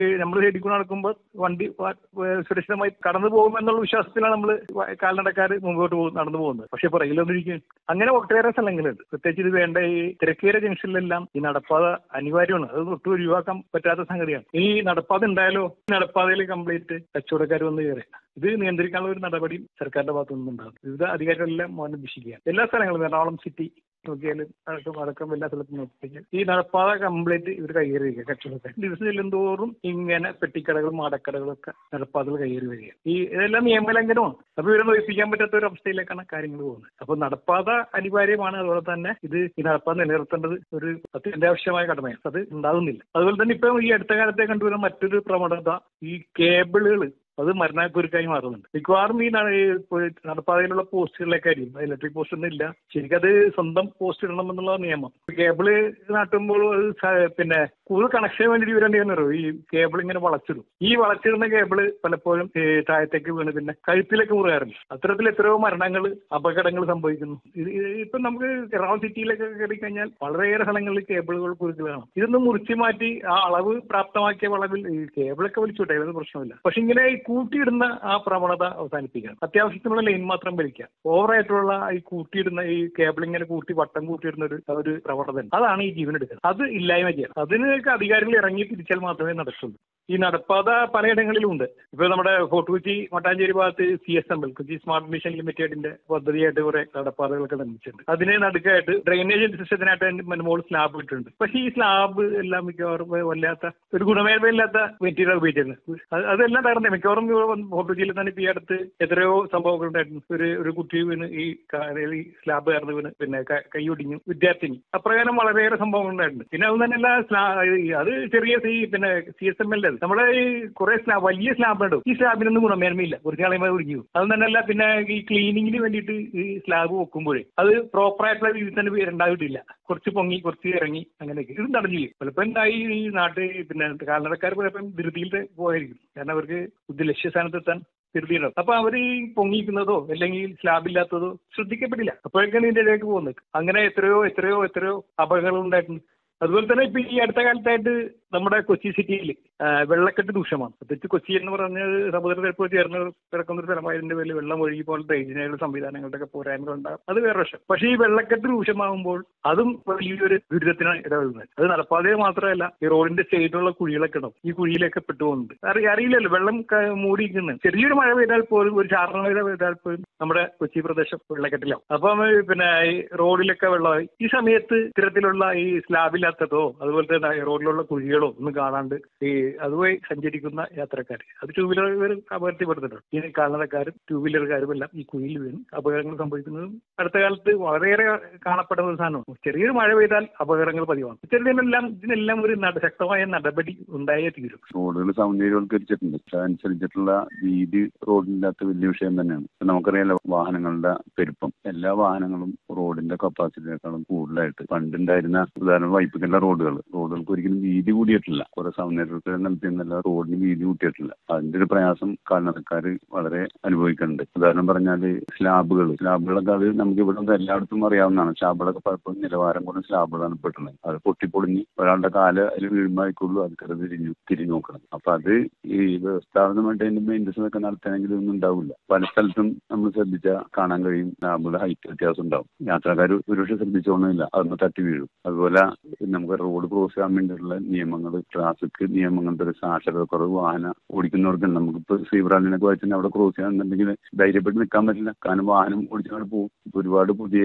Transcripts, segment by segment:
നമ്മൾ സൈഡിൽ കൂടെ നടക്കുമ്പോൾ വണ്ടി വ- വ- സുരക്ഷിതമായി കടന്നു പോകുമെന്നുള്ള വിശ്വാസത്തിലാണ് നമ്മൾ കാൽനടക്കാർ മുമ്പോട്ട് പോകും നടന്നു പോകുന്നത് പക്ഷെ ഇപ്പൊ റെയിലൊന്നിരിക്കും അങ്ങനെ ഒട്ടേറെ സ്ഥലങ്ങളുണ്ട് പ്രത്യേകിച്ച് ഇത് വേണ്ട ഈ തിരക്കേറിയ ജംഗ്ഷനിലെല്ലാം ഈ നടപ്പാത അനിവാര്യമാണ് അത് ഒട്ടും ഒഴിവാക്കാൻ പറ്റാത്ത സംഗതിയാണ് ഈ നടപ്പാത ഉണ്ടായാലോ ഈ നടപ്പാതയിൽ കംപ്ലീറ്റ് കച്ചവടക്കാർ വന്ന് കയറി ഇത് നിയന്ത്രിക്കാനുള്ള ഒരു നടപടിയും സർക്കാരിന്റെ ഭാഗത്തു നിന്നുണ്ടാകും വിവിധ അധികാരികളെല്ലാം മോനഭിഷിക്കുകയാണ് എല്ലാ സ്ഥലങ്ങളും എറണാകുളം സിറ്റി നോക്കിയാലും അടക്കം അടക്കം എല്ലാ സ്ഥലത്തും നോക്കിയാൽ ഈ നടപ്പാത കംപ്ലീറ്റ് ഇവർ കൈയേറി വരിക കച്ചവടക്കാർ ദിവസം ചെല്ലുന്തോറും ഇങ്ങനെ പെട്ടിക്കടകളും മാടക്കടകളും ഒക്കെ നടപ്പാതകൾ കൈയേറി വരിക ഈ ഇതെല്ലാം നിയമലംഘനമാണ് അപ്പൊ ഇവരെ നോയിപ്പിക്കാൻ പറ്റാത്ത ഒരു അവസ്ഥയിലേക്കാണ് കാര്യങ്ങൾ പോകുന്നത് അപ്പൊ നടപ്പാത അനിവാര്യമാണ് അതുപോലെ തന്നെ ഇത് ഈ നടപ്പാത നിലനിർത്തേണ്ടത് ഒരു അത്യാവശ്യമായ കടമയാണ് അത് ഉണ്ടാകുന്നില്ല അതുപോലെ തന്നെ ഇപ്പൊ ഈ അടുത്ത കാലത്തെ കണ്ടുവരുന്ന മറ്റൊരു പ്രവണത ഈ കേബിളുകൾ അത് മരണക്കുരുക്കായി മാറുന്നുണ്ട് മിക്കവാറും ഈ നട- ഈ ഇപ്പൊ നടപ്പാതയിലുള്ള പോസ്റ്റുകളിലൊക്കെ ആയിരിക്കും ഇലക്ട്രിക് പോസ്റ്റ് ഒന്നും ഇല്ല ശരിക്കും അത് സ്വന്തം പോസ്റ്റ് ഇടണം എന്നുള്ള നിയമം കേബിള് നാട്ടുമ്പോൾ അത് സ- പിന്നെ കൂടുതൽ കണക്ഷന് വേണ്ടി ഇവരെന്ത് ചെയ്യുന്നോ ഈ കേബിൾ ഇങ്ങനെ വളച്ചിടും ഈ വളച്ചിടുന്ന കേബിള് പലപ്പോഴും ഈ താഴത്തേക്ക് വീണ് പിന്നെ കഴുത്തിലേക്ക് മുറുകാറുണ്ട് അത്തരത്തിൽ എത്രയോ മരണങ്ങൾ അപകടങ്ങൾ സംഭവിക്കുന്നു ഇത് ഇത് ഇപ്പൊ നമുക്ക് എറണാകുളം സിറ്റിയിലൊക്കെ കയറി കഴിഞ്ഞാൽ വളരെയേറെ സ്ഥലങ്ങളിൽ കേബിളുകൾ കുരുക്കലാണ് ഇതൊന്ന് മുറിച്ച് മാറ്റി ആ അളവ് പ്രാപ്തമാക്കിയ വളവിൽ ഈ കേബിളൊക്കെ വലിച്ചുവിട്ടെ അതൊന്നും പ്രശ്നമില്ല പക്ഷെ ഇങ്ങനെ ഈ കൂട്ടിയിടുന്ന ആ പ്രവണത അവസാനിപ്പിക്കണം അത്യാവശ്യത്തിനുള്ള ലൈൻ മാത്രം വലിക്കുക ഓവറായിട്ടുള്ള ഈ കൂട്ടിയിടുന്ന ഈ കേബിൾ ഇങ്ങനെ കൂട്ടി വട്ടം കൂട്ടിയിടുന്ന ഒരു ഒരു പ്രവണത ഉണ്ട്. അതാണ് ഈ ജീവൻ എടുക്കുന്നത് അത് ഇല്ലായ്മ ചെയ്യണം അതിനൊക്കെ അധികാരികൾ ഇറങ്ങി തിരിച്ചാൽ മാത്രമേ നടക്കുള്ളൂ ഈ നടപ്പാത പലയിടങ്ങളിലും ഉണ്ട് ഇപ്പൊ നമ്മുടെ ഫോർട്ട് കൊച്ചി മട്ടാഞ്ചേരി ഭാഗത്ത് C S M L Kochi smart mission ലിമിറ്റഡിന്റെ പദ്ധതിയായിട്ട് കുറെ നടപ്പാതകളൊക്കെ നിർമ്മിച്ചിട്ടുണ്ട് അതിന് നടുക്കായിട്ട് ഡ്രെയിനേജ് സിസ്റ്റത്തിനായിട്ട് അതിന്റെ മുകളിൽ സ്ലാബ് ഇട്ടിട്ടുണ്ട് പക്ഷേ ഈ സ്ലാബ് എല്ലാം മിക്കവാറും വല്ലാത്ത ഒരു ഗുണമേന്മയില്ലാത്ത മെറ്റീരിയൽ ഉപയോഗിച്ചിരുന്നത് അത് അതെല്ലാം തകർന്നേ മിക്കവാറും ഫോർട്ട് കൊച്ചിയിൽ തന്നെ ഇപ്പൊ ഈ അടുത്ത് എത്രയോ സംഭവങ്ങൾ ഉണ്ടായിരുന്നു ഒരു ഒരു കുട്ടി വീണ് ഈ ക- ഈ സ്ലാബ് കയർന്ന് വീണ് പിന്നെ ക- കൈയൊടിഞ്ഞു വിദ്യാർത്ഥിനി അപ്രകാരം വളരെയേറെ സംഭവങ്ങൾ ഉണ്ടായിട്ടുണ്ട് പിന്നെ അത് തന്നെയല്ല സ്ലാ ഈ- അത് ചെറിയ സി പിന്നെ സി എസ് എം എൽ നമ്മുടെ ഈ കുറെ സ്ലാബ് വലിയ സ്ലാബ് ഇടും ഈ സ്ലാബിനൊന്നും ഗുണമേന്മയില്ല കുറച്ച് കളയുമ്പോൾ ഒടിഞ്ഞു പോകും. അത് തന്നെയല്ല പിന്നെ ഈ ക്ലീനിങ്ങിന് വേണ്ടിയിട്ട് ഈ സ്ലാബ് വെക്കുമ്പോഴേ അത് പ്രോപ്പർ ആയിട്ടുള്ള രീതിയിൽ തന്നെ ഉണ്ടായിട്ടില്ല കുറച്ച് പൊങ്ങി കുറച്ച് ഇറങ്ങി അങ്ങനെയൊക്കെ ഇത് തടഞ്ഞു ചെയ്യും പലപ്പോഴും എന്തായി ഈ നാട്ടിൽ പിന്നെ കാൽനടക്കാർ പലപ്പോഴും ധൃതിയിൽ പോയിരിക്കും കാരണം അവർക്ക് ബുദ്ധി ലക്ഷ്യസ്ഥാനത്തെത്താൻ ധൃതിയുണ്ടാവും അപ്പൊ അവർ ഈ പൊങ്ങിക്കുന്നതോ അല്ലെങ്കിൽ സ്ലാബ് ഇല്ലാത്തതോ ശ്രദ്ധിക്കപ്പെട്ടില്ല അപ്പോഴേക്കാണ് ഇതിന്റെ ഇടയിലേക്ക് പോകുന്നത് അങ്ങനെ എത്രയോ എത്രയോ എത്രയോ അപകടങ്ങൾ ഉണ്ടായിട്ടുണ്ട് അതുപോലെ തന്നെ ഇപ്പൊ ഈ അടുത്ത കാലത്തായിട്ട് നമ്മുടെ കൊച്ചി സിറ്റിയിൽ വെള്ളക്കെട്ട് ദൂഷ്യമാണ് പ്രത്യേകിച്ച് കൊച്ചി എന്ന് പറഞ്ഞത് സമുദ്രനിരപ്പ് ചേർന്ന് കിടക്കുന്ന ഒരു സ്ഥലമായതിന്റെ പേരിൽ വെള്ളം ഒഴുകി പോലെ ഡ്രെയിനേജ് സംവിധാനങ്ങളുടെ ഒക്കെ പോരായ്മകൾ ഉണ്ടാകും അത് വേറെ വശം പക്ഷേ ഈ വെള്ളക്കെട്ട് രൂക്ഷമാകുമ്പോൾ അതും വലിയൊരു ദുരിതത്തിന് ഇടവരുന്നത് അത് നടപ്പാതെ മാത്രമല്ല ഈ റോഡിന്റെ സൈഡിലുള്ള കുഴികളൊക്കെ ഉണ്ടാവും ഈ കുഴിയിലൊക്കെ പെട്ടുപോകുന്നുണ്ട് അറി അറിയില്ലല്ലോ വെള്ളം ക- മൂടിയിരിക്കുന്നത് ചെറിയൊരു മഴ പെയ്താൽ പോലും ഒരു ചാറണ മഴ പെയ്താൽ പോലും നമ്മുടെ കൊച്ചി പ്രദേശം വെള്ളക്കെട്ടിലാവും അപ്പം ഈ പിന്നെ ഈ റോഡിലൊക്കെ വെള്ളമായി ഈ സമയത്ത് ഇത്തരത്തിലുള്ള ഈ സ്ലാബില്ലാത്തതോ അതുപോലെ തന്നെ ഈ റോഡിലുള്ള കുഴികളോ ഒന്നും കാണാണ്ട് ഈ അതുവഴി സഞ്ചരിക്കുന്ന യാത്രക്കാർ അത് ടൂ വീലർ അപകടത്തിൽപ്പെടുന്നുണ്ട് ഈ കാൽനടക്കാരും ടൂ വീലറുകാരും എല്ലാം ഈ കുഴിയിൽ വീണ് അപകടങ്ങൾ സംഭവിക്കുന്നതും അടുത്ത കാലത്ത് വളരെയേറെ കാണപ്പെടുന്ന ഒരു സാധനമാണ് ചെറിയൊരു മഴ പെയ്താൽ അപകടങ്ങൾ പതിവാണ് ഇത്തരത്തിലെല്ലാം ഇതിനെല്ലാം ഒരു നട- ശക്തമായ നടപടി ഉണ്ടായേ തീരും റോഡുകൾ സൗന്ദര്യവൽക്കരിച്ചിട്ടുണ്ട് അതനുസരിച്ചിട്ടുള്ള വീതി റോഡില്ലാത്ത വലിയ വിഷയം തന്നെയാണ് ഇപ്പൊ നമുക്കറിയാലോ വാഹനങ്ങളുടെ പെരുപ്പം എല്ലാ വാഹനങ്ങളും റോഡിന്റെ കപ്പാസിറ്റിയേക്കാളും കൂടുതലായിട്ട് പണ്ടുണ്ടായിരുന്ന ഉദാഹരണം വൈപ്പിക്കേണ്ട റോഡുകൾ റോഡുകൾക്ക് ഒരിക്കലും വീതി കൂടിയിട്ടില്ല കുറെ സൗന്ദര്യവൽക്കരണം നടത്തിയെന്നല്ല റോഡിന് വീതി കൂട്ടിയിട്ടില്ല അതിന്റെ ഒരു പ്രയാസം കാൽനടക്കാർ വളരെ അനുഭവിക്കുന്നുണ്ട് ഉദാഹരണം പറഞ്ഞാൽ സ്ലാബുകൾ സ്ലാബുകളൊക്കെ അത് നമുക്ക് ഇവിടെ നിന്ന് എല്ലായിടത്തും അറിയാവുന്നതാണ് സ്ലാബുകളൊക്കെ പലപ്പോഴും നിലവാരം കൊണ്ട് സ്ലാബുകളാണ് പെട്ടുന്നത് അത് പൊട്ടിപ്പൊളിഞ്ഞ് ഒരാളുടെ കാല് അതിൽ വീഴുമ്പോഴേക്കുള്ളൂ അത് കയറി തിരിഞ്ഞു തിരിഞ്ഞു നോക്കണം അപ്പൊ അത് ഈ വ്യവസ്ഥാപനമായിട്ട് അതിന്റെ മെയിൻ്റെസ് ഒക്കെ നടത്തണമെങ്കിൽ ഒന്നും ഉണ്ടാവില്ല പല സ്ഥലത്തും നമ്മൾ ശ്രദ്ധിച്ചാൽ കാണാൻ കഴിയും സ്ലാബുകളുടെ ഹൈറ്റ് വ്യത്യാസം ഉണ്ടാവും യാത്രക്കാർ ഒരുപക്ഷെ ശ്രദ്ധിച്ചോണമെന്നില്ല അതൊന്ന് തട്ടി വീഴും അതുപോലെ നമുക്ക് റോഡ് ക്രോസ് ചെയ്യാൻ വേണ്ടിയിട്ടുള്ള നിയമങ്ങൾ ട്രാഫിക് നിയമങ്ങളുടെ ഒരു സാക്ഷരത കുറവ് വാഹനം ഓടിക്കുന്നവർക്ക് നമുക്കിപ്പോ സീബ്രാലിനൊക്കെ വായിച്ചാൽ അവിടെ ക്രോസ് ചെയ്യാന്നുണ്ടെങ്കിൽ ധൈര്യപ്പെട്ട് നിൽക്കാൻ പറ്റില്ല കാരണം വാഹനം ഓടിച്ചവിടെ പോകും ഇപ്പൊ ഒരുപാട് പുതിയ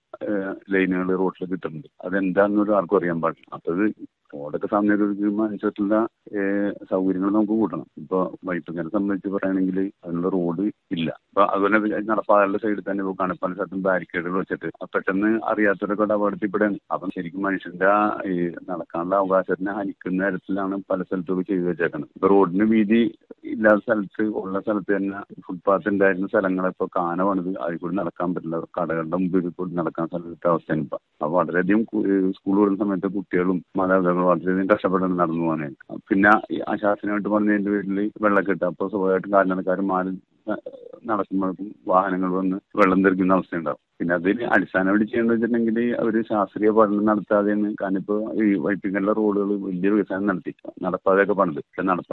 ലൈനുകൾ റോഡിൽ കിട്ടുന്നുണ്ട് അതെന്താണെന്നൊരു ആർക്കും അറിയാൻ പാടില്ല അപ്പൊ അത് റോഡൊക്കെ സമയത്ത് അനുസരിച്ചുള്ള സൗകര്യങ്ങൾ നമുക്ക് കൂട്ടണം ഇപ്പൊ വൈപ്പിങ്ങനെ സംബന്ധിച്ച് പറയുകയാണെങ്കിൽ അതിനുള്ള റോഡ് ഇല്ല അപ്പൊ അതുപോലെ നടപ്പാതകളുടെ സൈഡിൽ തന്നെ പോക്കാണ് പല സ്ഥലത്തും ബാരിക്കേഡുകൾ വെച്ചിട്ട് അപ്പൊ പെട്ടെന്ന് അറിയാത്തവരൊക്കെ അപകടത്തിൽപ്പെടുകയാണ് അപ്പം ശരിക്കും മനുഷ്യന്റെ ആ ഈ നടക്കാനുള്ള അവകാശത്തിനെ ഹനിക്കുന്ന തരത്തിലാണ് പല സ്ഥലത്തൊക്കെ ചെയ്തു വെച്ചേക്കുന്നത് ഇപ്പൊ റോഡിന് വീതി ഇല്ലാത്ത സ്ഥലത്ത് ഉള്ള സ്ഥലത്ത് തന്നെ ഫുട്പാത്ത് ഉണ്ടായിരുന്ന സ്ഥലങ്ങളെ ഇപ്പൊ കാന പണിത് അതിൽ കൂടി നടക്കാൻ പറ്റില്ല കടകളുടെ മുമ്പിൽ കൂടി നടക്കാൻ സ്ഥലത്തെ അവസ്ഥയാണ് ഇപ്പൊ അപ്പൊ വളരെയധികം സ്കൂൾ വിടുന്ന സമയത്ത് കുട്ടികളും മാതാപിതാക്കളും വളരെയധികം കഷ്ടപ്പെട്ട് നടന്നു പോകാനായിട്ട് പിന്നെ ഈ അശാസനമായിട്ട് പറഞ്ഞതിന്റെ പേരിൽ വെള്ളക്കെട്ട് അപ്പൊ സ്വാഭാവികമായിട്ടും കാൽനടക്കാർ മാറി നടക്കുമ്പോഴേക്കും വാഹനങ്ങൾ വന്ന് വെള്ളം തെറിക്കുന്ന അവസ്ഥയുണ്ടാവും പിന്നെ അതിന് അടിസ്ഥാനമായിട്ട് ചെയ്യേണ്ടത് വെച്ചിട്ടുണ്ടെങ്കിൽ അവർ ശാസ്ത്രീയ പഠനം നടത്താതെയാണ് കാരണം ഇപ്പോൾ ഈ വൈപ്പിങ്ങലുള്ള റോഡുകൾ വലിയ വികസനം നടത്തി നടപ്പാതെയൊക്കെ പണിത് പക്ഷെ നടപ്പാ